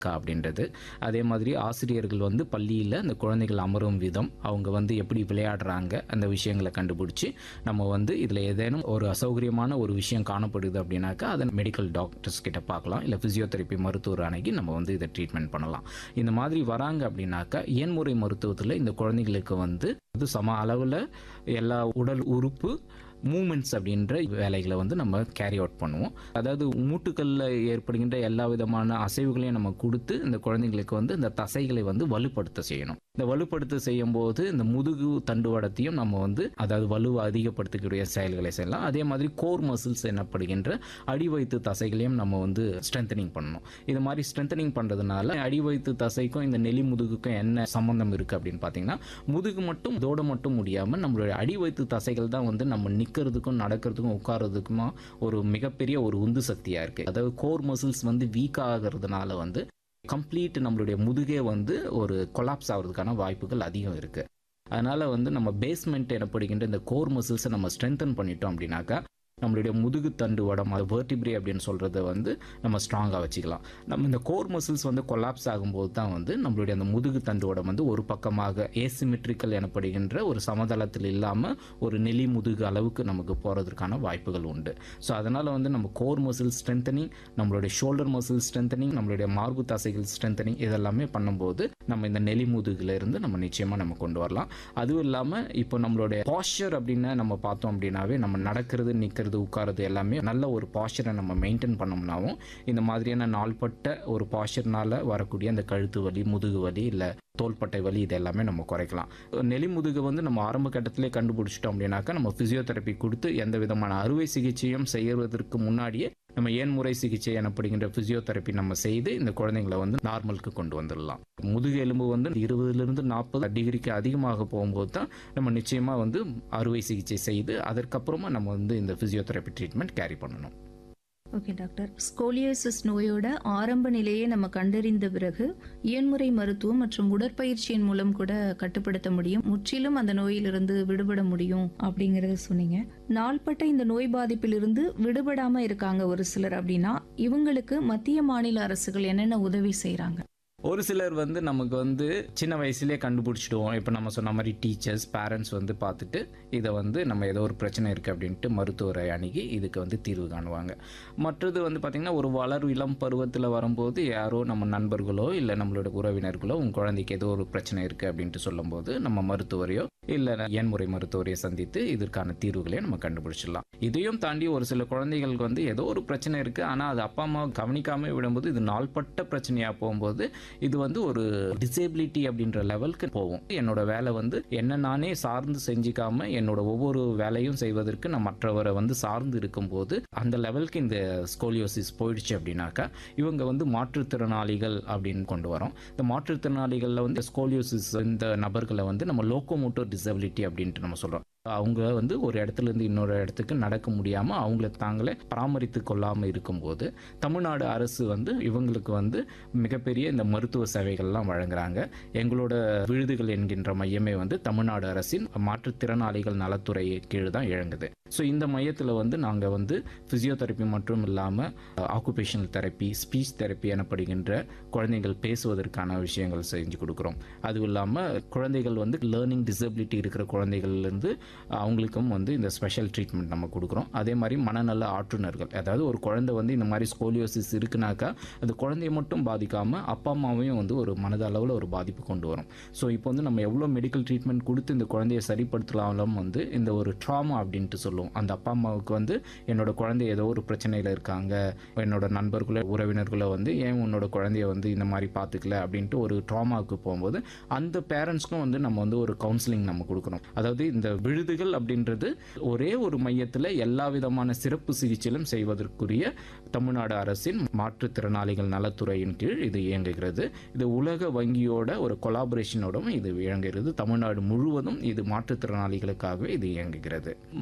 இருக்கா அப்படின்றது அதே மாதிரி ஆசிரியர்கள் வந்து பள்ளியில் அந்த குழந்தைகள் அமரும் விதம் அவங்க வந்து எப்படி விளையாடுறாங்க அந்த விஷயங்களை கண்டுபிடிச்சி நம்ம வந்து இதில் ஏதேனும் ஒரு அசௌகரியமான ஒரு விஷயம் காணப்படுது அப்படின்னாக்கா அதை மெடிக்கல் டாக்டர்ஸ் கிட்ட பார்க்கலாம் இல்லை ஃபிசியோதெரப்பி மருத்துவர் அணுகி நம்ம வந்து இதை ட்ரீட்மெண்ட் பண்ணலாம் இந்த மாதிரி வராங்க அப்படின்னாக்கா இயன்முறை மருத்துவத்தில் இந்த குழந்தைங்களுக்கு வந்து இது சம அளவில் எல்லா உடல் உறுப்பு மூமெண்ட்ஸ் அப்படின்ற வேலைகளை வந்து நம்ம கேரி அவுட் பண்ணுவோம் அதாவது மூட்டுகளில் ஏற்படுகின்ற எல்லா விதமான அசைவுகளையும் நம்ம கொடுத்து இந்த குழந்தைங்களுக்கு வந்து இந்த தசைகளை வந்து வலுப்படுத்த செய்யணும் இந்த வலுப்படுத்த செய்யும் போது இந்த முதுகு தண்டுவடத்தையும் நம்ம வந்து அதாவது வலுவை அதிகப்படுத்தக்கூடிய செயல்களை செய்யலாம் அதே மாதிரி கோர் மசில்ஸ் எனப்படுகின்ற அடி வயிற்று தசைகளையும் நம்ம வந்து ஸ்ட்ரென்தனிங் பண்ணணும் இது மாதிரி ஸ்ட்ரென்தனிங் பண்ணுறதுனால அடி வயிற்று தசைக்கும் இந்த நெலி முதுகுக்கும் என்ன சம்மந்தம் இருக்குது அப்படின்னு பார்த்தீங்கன்னா முதுகு மட்டும் இதோட மட்டும் முடியாமல் நம்மளுடைய அடி வயிற்று தசைகள் தான் வந்து நம்ம நிற்கிறதுக்கும் நடக்கிறதுக்கும் உட்கார்றதுக்குமா ஒரு மிகப்பெரிய ஒரு உந்து சக்தியாக இருக்குது அதாவது கோர் மசில்ஸ் வந்து வீக் ஆகிறதுனால வந்து கம்ப்ளீட் நம்மளுடைய முதுகே வந்து ஒரு கொலாப்ஸ் ஆகிறதுக்கான வாய்ப்புகள் அதிகம் இருக்குது அதனால் வந்து நம்ம பேஸ்மெண்ட் எனப்படுகின்ற இந்த கோர் மசில்ஸை நம்ம ஸ்ட்ரென்தன் பண்ணிட்டோம் அப்படின்னாக்கா நம்மளுடைய முதுகு தண்டு வடம் அது வேர்டிப்ரே அப்படின்னு சொல்கிறத வந்து நம்ம ஸ்ட்ராங்காக வச்சுக்கலாம் நம்ம இந்த கோர் மசில்ஸ் வந்து கொலாப்ஸ் ஆகும்போது தான் வந்து நம்மளுடைய அந்த முதுகு தண்டு வடம் வந்து ஒரு பக்கமாக ஏசிமெட்ரிக்கல் எனப்படுகின்ற ஒரு சமதளத்தில் இல்லாமல் ஒரு நெலி முதுகு அளவுக்கு நமக்கு போகிறதுக்கான வாய்ப்புகள் உண்டு ஸோ அதனால் வந்து நம்ம கோர் மசில் ஸ்ட்ரென்தனிங் நம்மளுடைய ஷோல்டர் மசில் ஸ்ட்ரென்தனிங் நம்மளுடைய மார்பு தசைகள் ஸ்ட்ரென்தனிங் இதெல்லாமே பண்ணும்போது நம்ம இந்த நெலி முதுகுல இருந்து நம்ம நிச்சயமாக நம்ம கொண்டு வரலாம் அதுவும் இல்லாமல் இப்போ நம்மளுடைய பாஸ்டர் அப்படின்னு நம்ம பார்த்தோம் அப்படின்னாவே நம்ம நடக்கிறது நிற்கிறது உட்காருறது எல்லாமே நல்ல ஒரு பாஸ்டரை நம்ம மெயின்டைன் பண்ணோம்னாவும் இந்த மாதிரியான நாள்பட்ட ஒரு பாஸ்டர்னால வரக்கூடிய அந்த கழுத்து வலி முதுகு வலி இல்லை தோள்பட்டை வலி இது எல்லாமே நம்ம குறைக்கலாம் நெலி முதுகு வந்து நம்ம ஆரம்ப கட்டத்திலே கண்டுபிடிச்சிட்டோம் அப்படின்னாக்கா நம்ம ஃபிசியோதெரப்பி கொடுத்து எந்த விதமான அறுவை சிகிச்சையும் செய்வதற்கு முன்னாடியே நம்ம ஏன்முறை சிகிச்சை எனப்படுகின்ற ஃபிசியோதெரப்பி நம்ம செய்து இந்த குழந்தைங்களை வந்து நார்மலுக்கு கொண்டு வந்துடலாம் முதுகு எலும்பு வந்து இருபதுலேருந்து நாற்பது டிகிரிக்கு அதிகமாக போகும்போது தான் நம்ம நிச்சயமாக வந்து அறுவை சிகிச்சை செய்து அதற்கப்புறமா நம்ம வந்து இந்த ஃபிசியோதெரப்பி ட்ரீட்மெண்ட் கேரி பண்ணணும் ஓகே டாக்டர் ஸ்கோலியோசிஸ் நோயோட ஆரம்ப நிலையை நம்ம கண்டறிந்த பிறகு இயன்முறை மருத்துவம் மற்றும் உடற்பயிற்சியின் மூலம் கூட கட்டுப்படுத்த முடியும் முற்றிலும் அந்த நோயிலிருந்து விடுபட முடியும் அப்படிங்கறத சொன்னீங்க நாள்பட்ட இந்த நோய் பாதிப்பிலிருந்து விடுபடாம இருக்காங்க ஒரு சிலர் அப்படின்னா இவங்களுக்கு மத்திய மாநில அரசுகள் என்னென்ன உதவி செய்றாங்க ஒரு சிலர் வந்து நமக்கு வந்து சின்ன வயசுலேயே கண்டுபிடிச்சிடுவோம் இப்போ நம்ம சொன்ன மாதிரி டீச்சர்ஸ் பேரண்ட்ஸ் வந்து பார்த்துட்டு இதை வந்து நம்ம ஏதோ ஒரு பிரச்சனை இருக்குது அப்படின்ட்டு மருத்துவரை அணுகி இதுக்கு வந்து தீர்வு காணுவாங்க மற்றது வந்து பார்த்திங்கன்னா ஒரு வளர் இளம் பருவத்தில் வரும்போது யாரோ நம்ம நண்பர்களோ இல்லை நம்மளோட உறவினர்களோ உங்கள் குழந்தைக்கு ஏதோ ஒரு பிரச்சனை இருக்குது அப்படின்ட்டு சொல்லும்போது நம்ம மருத்துவரையோ இல்லை எண்முறை மருத்துவரையை சந்தித்து இதற்கான தீர்வுகளையும் நம்ம கண்டுபிடிச்சிடலாம் இதையும் தாண்டி ஒரு சில குழந்தைகளுக்கு வந்து ஏதோ ஒரு பிரச்சனை இருக்குது ஆனால் அது அப்பா அம்மா கவனிக்காமல் விடும்போது இது நாள்பட்ட பிரச்சனையாக போகும்போது இது வந்து ஒரு டிசேபிலிட்டி அப்படின்ற லெவலுக்கு போகும் என்னோட வேலை வந்து என்ன நானே சார்ந்து செஞ்சுக்காம என்னோட ஒவ்வொரு வேலையும் செய்வதற்கு நான் மற்றவரை வந்து சார்ந்து இருக்கும்போது அந்த லெவலுக்கு இந்த ஸ்கோலியோசிஸ் போயிடுச்சு அப்படின்னாக்கா இவங்க வந்து மாற்றுத்திறனாளிகள் அப்படின்னு கொண்டு வரோம் இந்த மாற்றுத்திறனாளிகளில் வந்து ஸ்கோலியோசிஸ் இந்த நபர்களை வந்து நம்ம லோக்கோமோட்டர் டிசபிலிட்டி அப்படின்ட்டு நம்ம சொல்கிறோம் அவங்க வந்து ஒரு இடத்துல இருந்து இன்னொரு இடத்துக்கு நடக்க முடியாமல் அவங்கள தாங்களே பராமரித்து கொள்ளாமல் இருக்கும்போது தமிழ்நாடு அரசு வந்து இவங்களுக்கு வந்து மிகப்பெரிய இந்த மருத்துவ சேவைகள்லாம் வழங்குறாங்க எங்களோட விழுதுகள் என்கின்ற மையமே வந்து தமிழ்நாடு அரசின் மாற்றுத்திறனாளிகள் நலத்துறை கீழ் தான் இயங்குது ஸோ இந்த மையத்தில் வந்து நாங்கள் வந்து ஃபிசியோதெரப்பி மட்டும் இல்லாமல் ஆக்குபேஷனல் தெரப்பி ஸ்பீச் தெரப்பி எனப்படுகின்ற குழந்தைகள் பேசுவதற்கான விஷயங்கள் செஞ்சு கொடுக்குறோம் அதுவும் இல்லாமல் குழந்தைகள் வந்து லேர்னிங் டிசபிலிட்டி இருக்கிற குழந்தைகள்லேருந்து அவங்களுக்கும் வந்து இந்த ஸ்பெஷல் ட்ரீட்மெண்ட் நம்ம கொடுக்குறோம் அதே மாதிரி மனநல ஆற்றுநர்கள் அதாவது ஒரு குழந்தை வந்து இந்த மாதிரி ஸ்கோலியோசிஸ் இருக்குனாக்கா அந்த குழந்தைய மட்டும் பாதிக்காமல் அப்பா அம்மாவையும் வந்து ஒரு மனதளவில் ஒரு பாதிப்பு கொண்டு வரும் ஸோ இப்போ வந்து நம்ம எவ்வளோ மெடிக்கல் ட்ரீட்மெண்ட் கொடுத்து இந்த குழந்தைய சரிப்படுத்தலாலும் வந்து இந்த ஒரு ட்ராமா அப்படின்ட்டு சொல்லுவோம் அந்த அப்பா அம்மாவுக்கு வந்து என்னோட குழந்தை ஏதோ ஒரு பிரச்சனையில் இருக்காங்க என்னோட நண்பர்களோ உறவினர்களோ வந்து ஏன் உன்னோட குழந்தைய வந்து இந்த மாதிரி பார்த்துக்கல அப்படின்ட்டு ஒரு ட்ராமாவுக்கு போகும்போது அந்த பேரண்ட்ஸ்க்கும் வந்து நம்ம வந்து ஒரு கவுன்சிலிங் நம்ம கொடுக்கணும் அதாவது இந்த விழுதுகள் அப்படின்றது ஒரே ஒரு மையத்தில் எல்லா விதமான சிறப்பு சிகிச்சையிலும் செய்வதற்குரிய தமிழ்நாடு அரசின் மாற்றுத்திறனாளிகள் நலத்துறையின் கீழ் இது இயங்குகிறது இது உலக வங்கியோட ஒரு கொலாபரேஷனோடும் இது இயங்குகிறது தமிழ்நாடு முழுவதும் இது மாற்றுத்திறனாளிகளுக்காகவே இது இயங்குகிறது மத்திய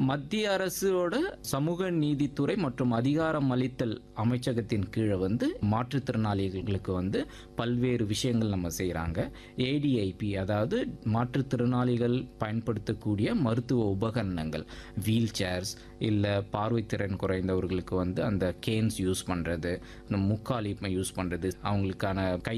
அரசோட சமூக நீதித்துறை மற்றும் அதிகாரம் அளித்தல் அமைச்சகத்தின் கீழே வந்து மாற்றுத்திறனாளிகளுக்கு வந்து பல்வேறு விஷயங்கள் நம்ம செய்கிறாங்க ஏடிஐபி அதாவது மாற்றுத்திறனாளிகள் பயன்படுத்தக்கூடிய மருத்துவ உபகரணங்கள் வீல் சேர்ஸ் இல்லை பார்வைத்திறன் குறைந்தவர்களுக்கு வந்து அந்த கேன்ஸ் யூஸ் பண்ணுறது முக்காலி யூஸ் பண்ணுறது அவங்களுக்கான கை